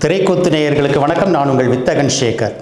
திரைக்கூத்து நேயர்களுக்கு வணக்கம் நான் உங்கள் வித்தகன் சேகர்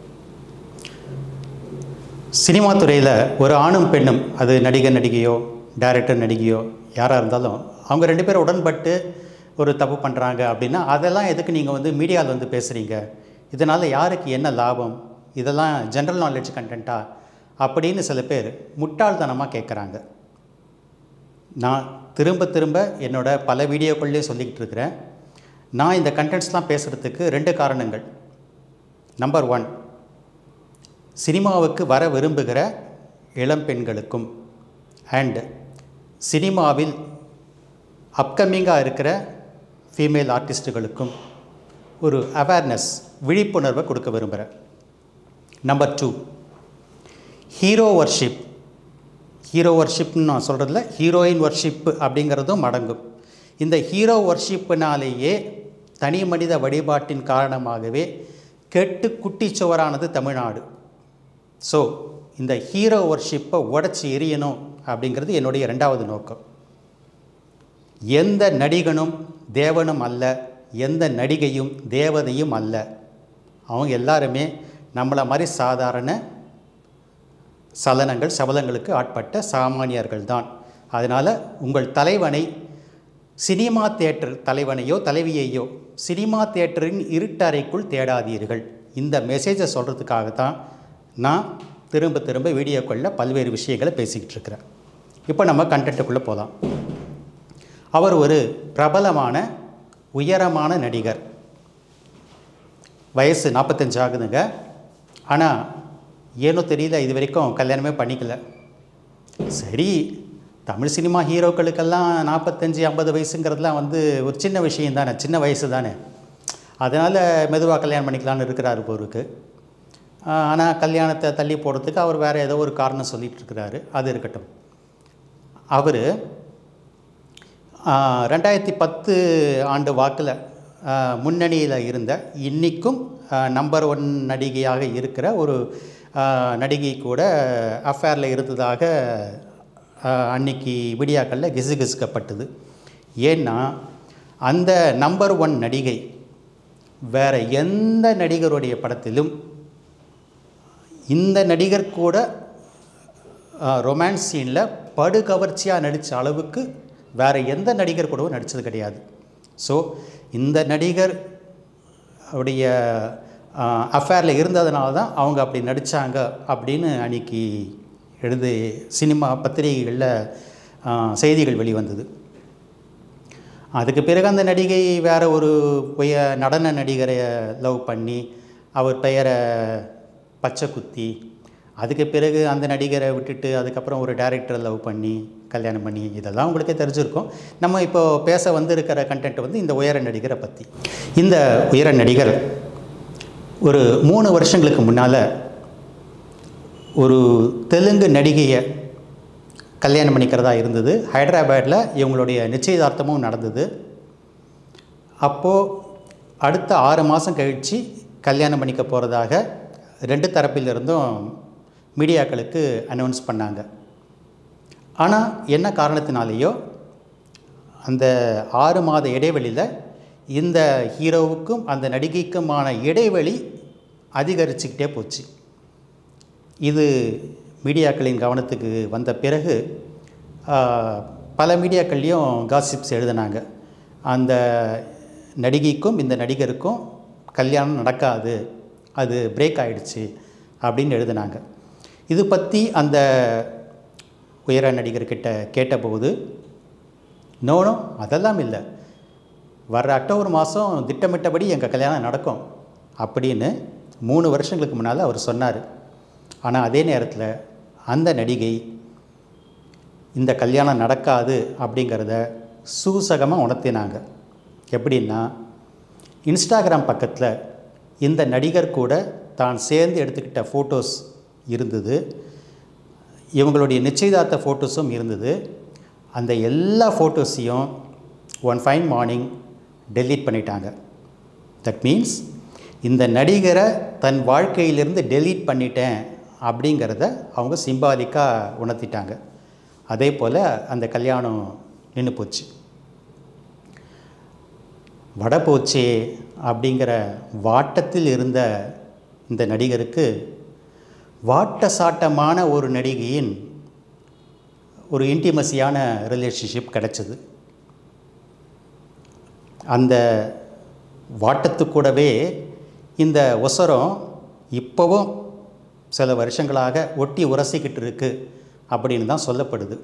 சினிமா துறையில் ஒரு ஆணும் பெண்ணும் அது நடிகர் நடிகையோ டைரக்டர் நடிகையோ யாராக இருந்தாலும் அவங்க ரெண்டு பேரும் உடன்பட்டு ஒரு தப்பு பண்ணுறாங்க அப்படின்னா அதெல்லாம் எதுக்கு நீங்கள் வந்து மீடியாவில் வந்து பேசுகிறீங்க இதனால் யாருக்கு என்ன லாபம் இதெல்லாம் ஜென்ரல் நாலேஜ் கண்டென்ட்டா அப்படின்னு சில பேர் முட்டாள்தனமாக கேட்குறாங்க நான் திரும்ப திரும்ப என்னோட பல வீடியோக்கள்லேயே சொல்லிக்கிட்டு இருக்கிறேன் நான் இந்த கண்டென்ட்ஸ்லாம் பேசுகிறதுக்கு ரெண்டு காரணங்கள் நம்பர் ஒன் சினிமாவுக்கு வர விரும்புகிற இளம் பெண்களுக்கும் அண்ட் சினிமாவில் அப்கமிங்காக இருக்கிற ஃபீமேல் ஆர்டிஸ்ட்டுகளுக்கும் ஒரு அவேர்னஸ் விழிப்புணர்வை கொடுக்க விரும்புகிறேன் number two hero worship hero வர்ஷிப்னு நான் சொல்கிறதில்ல ஹீரோயின் வர்ஷிப் அப்படிங்கிறதும் அடங்கும் இந்த ஹீரோ வர்ஷிப்புனாலேயே தனி மனித வழிபாட்டின் காரணமாகவே கெட்டு குட்டிச்சுவரானது தமிழ்நாடு ஸோ இந்த ஹீரோ வர்ஷிப்பை உடச்சி எரியணும் அப்படிங்கிறது என்னுடைய ரெண்டாவது நோக்கம் எந்த நடிகனும் தேவனும் அல்ல எந்த நடிகையும் தேவதையும் அல்ல அவங்க எல்லாருமே நம்மளை மாதிரி சாதாரண சலனங்கள் சபலங்களுக்கு ஆட்பட்ட சாமானியர்கள் தான் அதனால் உங்கள் தலைவனை சினிமா தியேட்டர் தலைவனையோ தலைவியையோ சினிமா தியேட்டரின் இருட்டறைக்குள் தேடாதீர்கள் இந்த மெசேஜை சொல்கிறதுக்காக தான் நான் திரும்ப திரும்ப வீடியோக்களில் பல்வேறு விஷயங்களை பேசிக்கிட்டு இருக்கிறேன் இப்போ நம்ம கண்டென்ட்டுக்குள்ளே போகலாம் அவர் ஒரு பிரபலமான உயரமான நடிகர் வயசு நாற்பத்தஞ்சு ஆகுதுங்க ஆனால் ஏனோ தெரியல இது வரைக்கும் கல்யாணமே பண்ணிக்கல சரி தமிழ் சினிமா ஹீரோக்களுக்கெல்லாம் நாற்பத்தஞ்சு ஐம்பது வயசுங்கிறதுலாம் வந்து ஒரு சின்ன விஷயம் தானே சின்ன வயசு தானே அதனால் மெதுவாக கல்யாணம் பண்ணிக்கலான்னு இருக்கிறாரு போருக்கு ஆனால் கல்யாணத்தை தள்ளி போடுறதுக்கு அவர் வேறு ஏதோ ஒரு காரணம் சொல்லிகிட்டு இருக்கிறாரு அது இருக்கட்டும் அவர் ரெண்டாயிரத்தி பத்து ஆண்டு வாக்கில் முன்னணியில் இருந்த இன்றைக்கும் நம்பர் ஒன் நடிகையாக இருக்கிற ஒரு நடிகை கூட அஃபேரில் இருந்ததாக அன்னைக்கு விடியாக்களில் கிசுகிசுக்கப்பட்டது ஏன்னா அந்த நம்பர் ஒன் நடிகை வேறு எந்த நடிகருடைய படத்திலும் இந்த நடிகர் கூட ரொமான்ஸ் சீனில் படுகவர்ச்சியாக நடித்த அளவுக்கு வேறு எந்த நடிகர் கூடவும் நடித்தது கிடையாது ஸோ இந்த நடிகர் உடைய அஃபேரில் இருந்ததுனால தான் அவங்க அப்படி நடித்தாங்க அப்படின்னு அன்றைக்கி எழுது சினிமா பத்திரிகைகளில் செய்திகள் வெளிவந்தது அதுக்கு பிறகு அந்த நடிகை வேறு ஒரு பொய்ய நடன நடிகரை லவ் பண்ணி அவர் பெயரை பச்சை குத்தி அதுக்கு பிறகு அந்த நடிகரை விட்டுட்டு அதுக்கப்புறம் ஒரு டைரக்டரை லவ் பண்ணி கல்யாணம் பண்ணி இதெல்லாம் உங்களுக்கே தெரிஞ்சிருக்கும் நம்ம இப்போ பேச வந்திருக்கிற கண்டென்ட் வந்து இந்த உயர நடிகரை பற்றி இந்த உயர நடிகர் ஒரு மூணு வருஷங்களுக்கு முன்னால் ஒரு தெலுங்கு நடிகையை கல்யாணம் பண்ணிக்கிறதா இருந்தது ஹைதராபாத்தில் இவங்களுடைய நிச்சயதார்த்தமும் நடந்தது அப்போது அடுத்த ஆறு மாதம் கழித்து கல்யாணம் பண்ணிக்க போகிறதாக ரெண்டு தரப்பிலிருந்தும் மீடியாக்களுக்கு அனௌன்ஸ் பண்ணாங்க ஆனால் என்ன காரணத்தினாலேயோ அந்த ஆறு மாத இடைவெளியில் இந்த ஹீரோவுக்கும் அந்த நடிகைக்குமான இடைவெளி அதிகரிச்சுக்கிட்டே போச்சு இது மீடியாக்களின் கவனத்துக்கு வந்த பிறகு பல மீடியாக்கள்லேயும் காசிப்ஸ் எழுதினாங்க அந்த நடிகைக்கும் இந்த நடிகருக்கும் கல்யாணம் நடக்காது அது பிரேக் ஆகிடுச்சு அப்படின்னு எழுதினாங்க இது பற்றி அந்த உயர நடிகர்கிட்ட கேட்டபோது நோனோ அதெல்லாம் இல்லை வர்ற அக்டோபர் மாதம் திட்டமிட்டபடி எங்கள் கல்யாணம் நடக்கும் அப்படின்னு மூணு வருஷங்களுக்கு முன்னால் அவர் சொன்னார் ஆனால் அதே நேரத்தில் அந்த நடிகை இந்த கல்யாணம் நடக்காது அப்படிங்கிறத சூசகமாக உணர்த்தினாங்க எப்படின்னா இன்ஸ்டாகிராம் பக்கத்தில் இந்த நடிகர் கூட தான் சேர்ந்து எடுத்துக்கிட்ட ஃபோட்டோஸ் இருந்தது இவங்களுடைய நிச்சயதார்த்த ஃபோட்டோஸும் இருந்தது அந்த எல்லா ஃபோட்டோஸையும் ஒன் ஃபைன் மார்னிங் டெலீட் பண்ணிட்டாங்க தட் மீன்ஸ் இந்த நடிகரை தன் வாழ்க்கையிலிருந்து டெலீட் பண்ணிட்டேன் அப்படிங்கிறத அவங்க சிம்பாலிக்காக உணர்த்திட்டாங்க அதே போல் அந்த கல்யாணம் நின்று போச்சு வடை போச்சே அப்படிங்கிற வாட்டத்தில் இருந்த இந்த நடிகருக்கு வாட்ட சாட்டமான ஒரு நடிகையின் ஒரு இன்டிமசியான ரிலேஷன்ஷிப் கிடைச்சது அந்த வாட்டத்து கூடவே இந்த ஒசரம் இப்போவும் சில வருஷங்களாக ஒட்டி உரசிக்கிட்டு இருக்கு அப்படின்னு தான் சொல்லப்படுது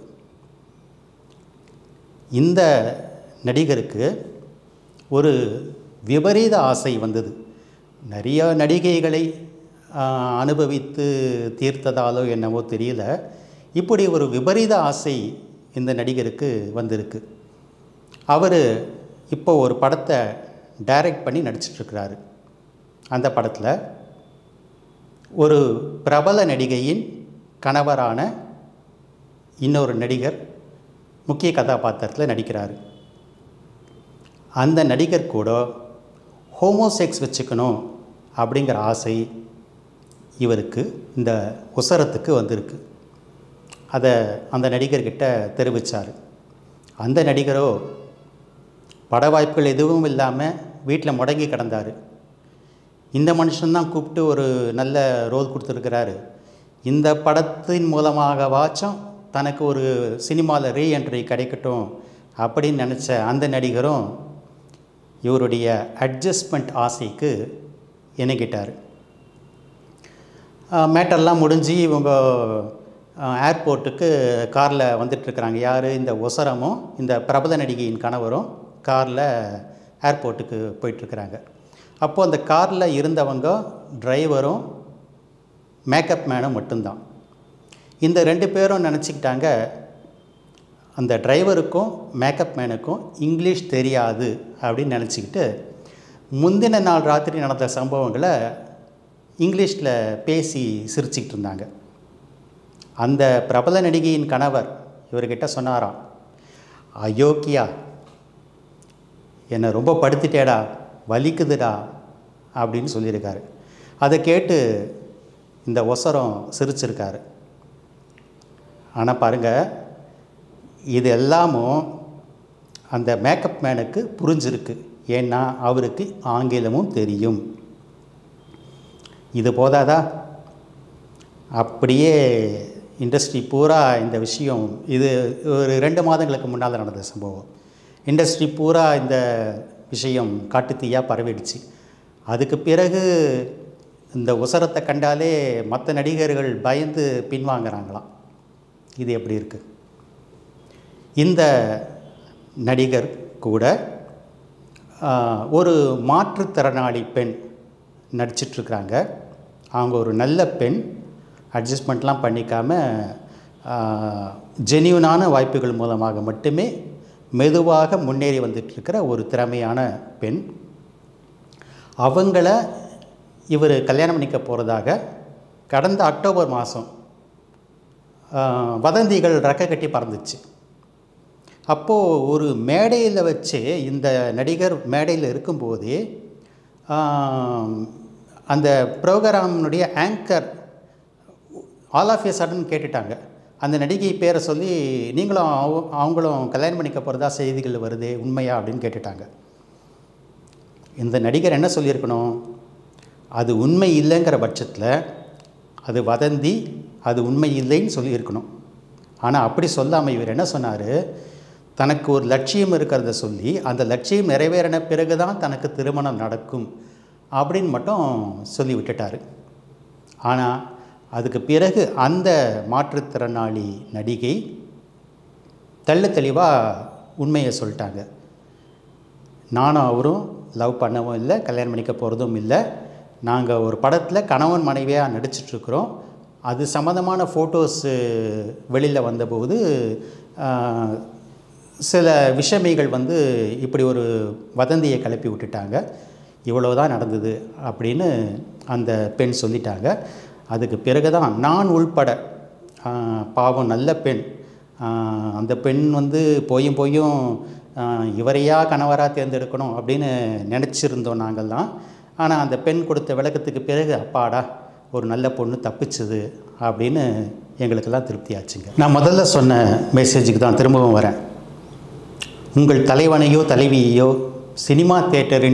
இந்த நடிகருக்கு ஒரு விபரீத ஆசை வந்தது நிறைய நடிகைகளை ஆஹ், அனுபவித்து தீர்த்ததாலோ என்னவோ தெரியல இப்படி ஒரு விபரீத ஆசை இந்த நடிகருக்கு வந்திருக்கு அவர் இப்போ ஒரு படத்தை டைரக்ட் பண்ணி நடிச்சிட்ருக்கிறாரு அந்த படத்தில் ஒரு பிரபல நடிகையின் கணவரான இன்னொரு நடிகர் முக்கிய கதாபாத்திரத்தில் நடிக்கிறாரு அந்த நடிகர் கூட ஹோமோசெக்ஸ் வச்சுக்கணும் அப்படிங்கிற ஆசை இவருக்கு இந்த உசரத்துக்கு வந்திருக்கு அதை அந்த நடிகர்கிட்ட தெரிவித்தார் அந்த நடிகரோ பட வாய்ப்புகள் எதுவும் இல்லாமல் வீட்டில் முடங்கி கிடந்தார் இந்த மனுஷன்தான் கூப்பிட்டு ஒரு நல்ல ரோல் கொடுத்துருக்கிறாரு இந்த படத்தின் மூலமாகவாச்சும் தனக்கு ஒரு சினிமாவில் ரீஎன்ட்ரி கிடைக்கட்டும் அப்படின்னு நினச்ச அந்த நடிகரும் இவருடைய அட்ஜஸ்ட்மெண்ட் ஆசைக்கு இணங்கிட்டார் மேட்டர்லாம் முடிஞ்சு இவங்க ஏர்போர்ட்டுக்கு காரில் வந்துட்டுருக்குறாங்க யார் இந்த ஒசரமும் இந்த பிரபல நடிகையின் கணவரும் காரில் ஏர்போர்ட்டுக்கு போயிட்டுருக்குறாங்க அப்போது அந்த காரில் இருந்தவங்க டிரைவரும் மேக்கப் மேனும் மட்டும்தான் இந்த ரெண்டு பேரும் நினச்சிக்கிட்டாங்க அந்த டிரைவருக்கும் மேக்கப் மேனுக்கும் இங்கிலீஷ் தெரியாது அப்படின்னு நினச்சிக்கிட்டு முந்தின நாள் ராத்திரி நடந்த சம்பவங்களை இங்கிலீஷில் பேசி சிரிச்சுக்கிட்டு இருந்தாங்க அந்த பிரபல நடிகையின் கணவர் இவர்கிட்ட சொன்னாராம் அயோக்கியா என்னை ரொம்ப படுத்திட்டேடா வலிக்குதுடா அப்படின்னு சொல்லியிருக்காரு அதை கேட்டு இந்த ஒசரம் சிரிச்சிருக்காரு ஆனால் பாருங்கள் இது எல்லாமும் அந்த மேக்கப் மேனுக்கு புரிஞ்சிருக்கு ஏன்னா அவருக்கு ஆங்கிலமும் தெரியும் இது போதாதா அப்படியே இண்டஸ்ட்ரி பூரா இந்த விஷயம் இது ஒரு ரெண்டு மாதங்களுக்கு முன்னால் நடந்த சம்பவம் இண்டஸ்ட்ரி பூரா இந்த விஷயம் காட்டுத்தீயாக பரவிடுச்சு அதுக்கு பிறகு இந்த உசரத்தை கண்டாலே மற்ற நடிகர்கள் பயந்து பின்வாங்குறாங்களாம் இது எப்படி இருக்குது இந்த நடிகர் கூட ஆஹ், ஒரு மாற்றுத்திறனாளி பெண் நடிச்சிட்ருக்குறாங்க அவங்க ஒரு நல்ல பெண் அட்ஜஸ்ட்மெண்ட்லாம் பண்ணிக்காமல் ஜெனியூனான வாய்ப்புகள் மூலமாக மட்டுமே மெதுவாக முன்னேறி வந்துட்டுருக்கிற ஒரு திறமையான பெண் அவங்கள இவர் கல்யாணம் பண்ணிக்க போகிறதாக கடந்த அக்டோபர் மாதம் வதந்திகள் ரெக்க கட்டி பறந்துச்சு அப்போது ஒரு மேடையில் வச்சு இந்த நடிகர் மேடையில் இருக்கும்போதே ஆம், அந்த ப்ரோக்ராமினுடைய anchor all of a sudden கேட்டுட்டாங்க அந்த நடிகை பேரை சொல்லி நீங்களும் அவ- அவங்களும் கல்யாணம் பண்ணிக்க போகிறதா செய்திகள் வருதே உண்மையா அப்படின்னு கேட்டுட்டாங்க இந்த நடிகர் என்ன சொல்லியிருக்கணும் அது உண்மை இல்லைங்கிற பட்சத்தில் அது வதந்தி அது உண்மை இல்லைன்னு சொல்லியிருக்கணும் ஆனால் அப்படி சொல்லாமல் இவர் என்ன சொன்னார் தனக்கு ஒரு லட்சியம் இருக்கிறத சொல்லி அந்த லட்சியம் நிறைவேறின பிறகு தான் தனக்கு திருமணம் நடக்கும் அப்படின்னு மட்டும் சொல்லி விட்டுட்டார் ஆனால் அதுக்கு பிறகு அந்த மாற்றுத்திறனாளி நடிகை தெள்ள தெளிவாக உண்மையை சொல்லிட்டாங்க நானும் அவரும் லவ் பண்ணவும் இல்லை கல்யாணம் பண்ணிக்க போகிறதும் இல்லை நாங்கள் ஒரு படத்தில் கணவன் மனைவியாக நடிச்சிட்ருக்குறோம் அது சம்மந்தமான ஃபோட்டோஸு வெளியில் வந்தபோது ஆஹ், சில விஷமிகள் வந்து இப்படி ஒரு வதந்தியை கிளப்பி விட்டுட்டாங்க இவ்வளோ தான் நடந்தது அப்படின்னு அந்த பெண் சொல்லிட்டாங்க அதுக்கு பிறகு தான் நான் உள்பட ஆஹ், பாவம் நல்ல பெண் ஆஹ், அந்த பெண் வந்து போயும் போயும் ஆஹ், இவரையா கணவராக தேர்ந்தெடுக்கணும் அப்படின்னு நினச்சிருந்தோம் நாங்கள்லாம் ஆனால் அந்த பெண் கொடுத்த விளக்கத்துக்கு பிறகு அப்பாடா ஒரு நல்ல பொண்ணு தப்பிச்சுது அப்படின்னு எங்களுக்கெல்லாம் திருப்தி ஆச்சுங்க நான் முதல்ல சொன்ன மெசேஜுக்கு தான் திரும்பவும் வரேன் உங்கள் தலைவனையோ தலைவியையோ சினிமா தேட்டரின்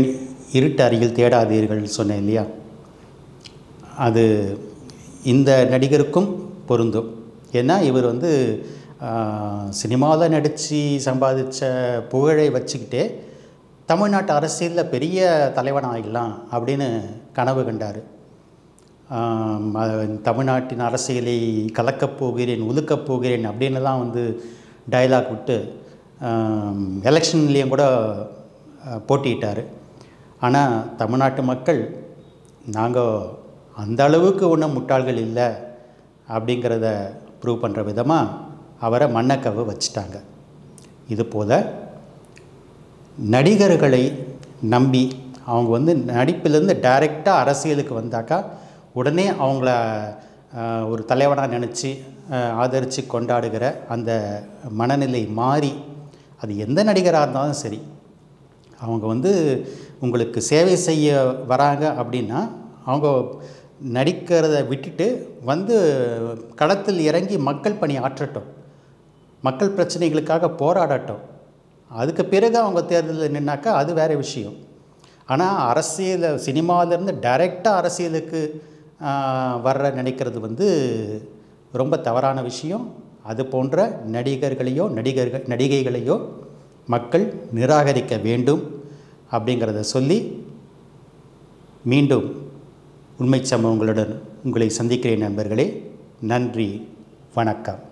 இருட்டு அருகில் தேடாதீர்கள் சொன்னேன் இல்லையா அது இந்த நடிகருக்கும் பொருந்தும் ஏன்னா இவர் வந்து சினிமாவில் நடித்து சம்பாதிச்ச புகழை வச்சுக்கிட்டே தமிழ்நாட்டு அரசியலில் பெரிய தலைவனாகிடலாம் அப்படின்னு கனவு கண்டார் ஆம், அஹ், தமிழ்நாட்டின் அரசியலை கலக்கப் போகிறேன் உலுக்கப் போகிறேன் அப்படின்னுலாம் வந்து டயலாக் விட்டு எலெக்ஷன்லேயும் கூட அஹ், போட்டியிட்டார் ஆனால் தமிழ்நாட்டு மக்கள் நாங்கள் அந்த அளவுக்கு ஒன்றும் முட்டாள்கள் இல்லை அப்படிங்கிறத ப்ரூவ் பண்ணுற விதமாக அவரை மண்ணக்கவு வச்சுட்டாங்க இது போல் நடிகர்களை நம்பி அவங்க வந்து நடிப்பிலேருந்து டைரெக்டாக அரசியலுக்கு வந்தாக்கா உடனே அவங்கள ஆஹ், ஒரு தலைவனாக நினச்சி ஆதரித்து கொண்டாடுகிற அந்த மனநிலை மாறி அது எந்த நடிகராக இருந்தாலும் சரி அவங்க வந்து உங்களுக்கு சேவை செய்ய வராங்க அப்படின்னா அவங்க நடிக்கிறத விட்டுட்டு வந்து களத்தில் இறங்கி மக்கள் பணி ஆற்றட்டும் மக்கள் பிரச்சனைகளுக்காக போராடட்டும் அதுக்கு பிறகு அவங்க தேர்தலில் நின்னாக்கா அது வேறு விஷயம் ஆனால் அரசியல் சினிமாவிலேருந்து டைரெக்டாக அரசியலுக்கு ஆஹ், வர்ற நினைக்கிறது வந்து ரொம்ப தவறான விஷயம் அது போன்ற நடிகர்களையோ நடிகர்கள் நடிகைகளையோ மக்கள் நிராகரிக்க வேண்டும் அப்படிங்கிறத சொல்லி மீண்டும் உண்மை சம்பவங்களுடன் உங்களை சந்திக்கிறேன் நண்பர்களே நன்றி வணக்கம்